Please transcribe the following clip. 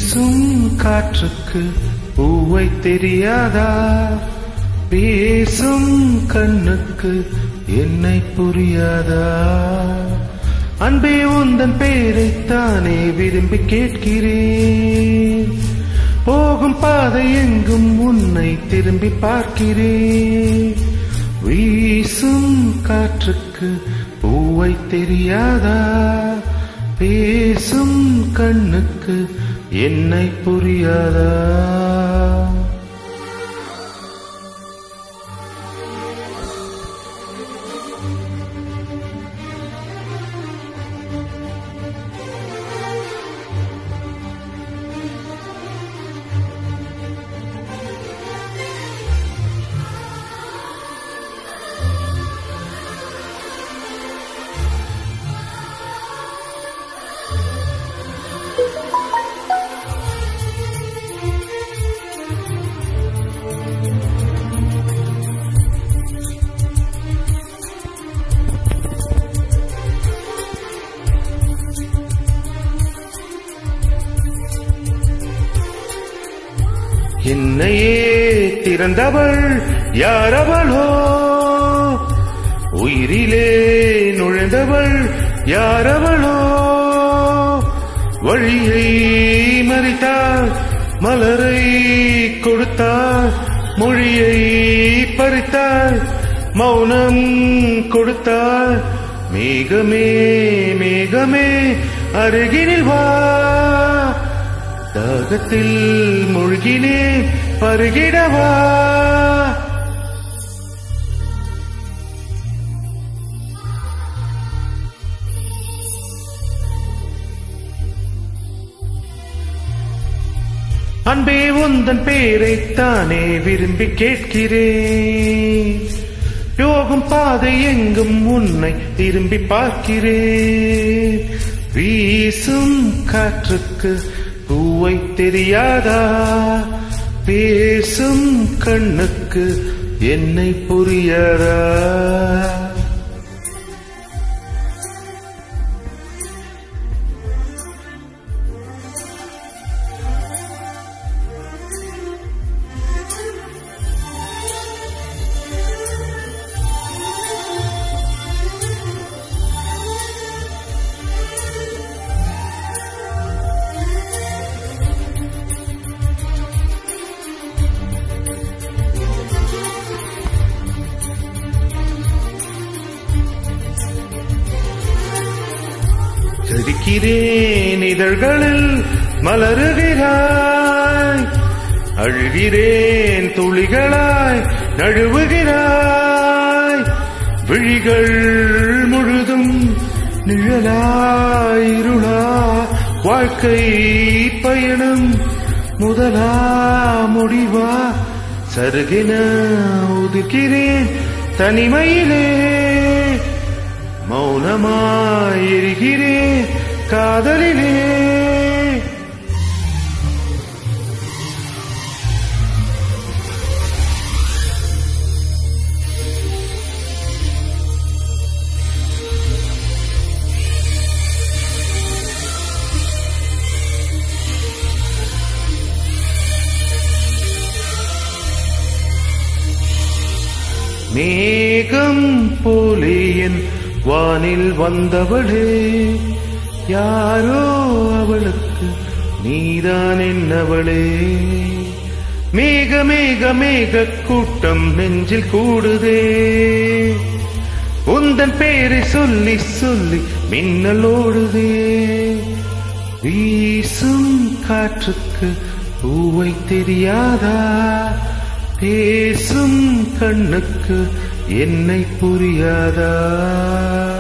வீசும் காற்றுக்கு பூவை தெரியாதா பேசும் கண்ணுக்கு என்னை புரியாதா அன்பே உந்தன் பேரைத்தானே விரும்பி கேட்கிறேன் போகும் பாதை எங்கும் உன்னை திரும்பி பார்க்கிறேன் வீசும் காற்றுக்கு பூவை தெரியாதா பேசும் கண்ணுக்கு என்னை புரியாதா என்னையே திறந்தவள் யாரவளோ உயிரிலே நுழைந்தவள் யாரவளோ வழியை மறித்தாள் மலரை கொடுத்தாள் மொழியை பறித்தாள் மௌனம் கொடுத்தாள் மேகமே மேகமே அருகினில் வா தாகத்தில் மூழ்கினே பருகிடவா அன்பே உந்தன் பேரைத்தானே விரும்பி கேட்கிறேன் யோகம் பாதை எங்கும் உன்னை திரும்பி பார்க்கிறேன் வீசும் காற்றுக்கு பூவை தெரியாதா பேசும் கண்ணுக்கு என்னை புரியாதா ஜடிக்கிறேன் இதழ்களில் மலருகிறாய் அழுகிறேன் துளிகளாய் நழுவுகிறாய் விழிகள் முழுதும் நிழலாய் இருளா வாழ்க்கை பயணம் முதலா முடிவா சருகின ஒதுக்கிறேன் தனிமையிலே மௌனமாயிருக்கிறேன் காதலிலே மேகம் போலே என் வானில் வந்தவளே யாரோ அவளுக்கு நீதான் என்னவளே மேக மேக மேக கூட்டம் நெஞ்சில் கூடுதே உந்தன் பேரை சொல்லி சொல்லி மின்னல் ஓடுதே வீசும் காற்றுக்கு பூவை தெரியாதா பேசும் கண்ணுக்கு என்னை புரியாதா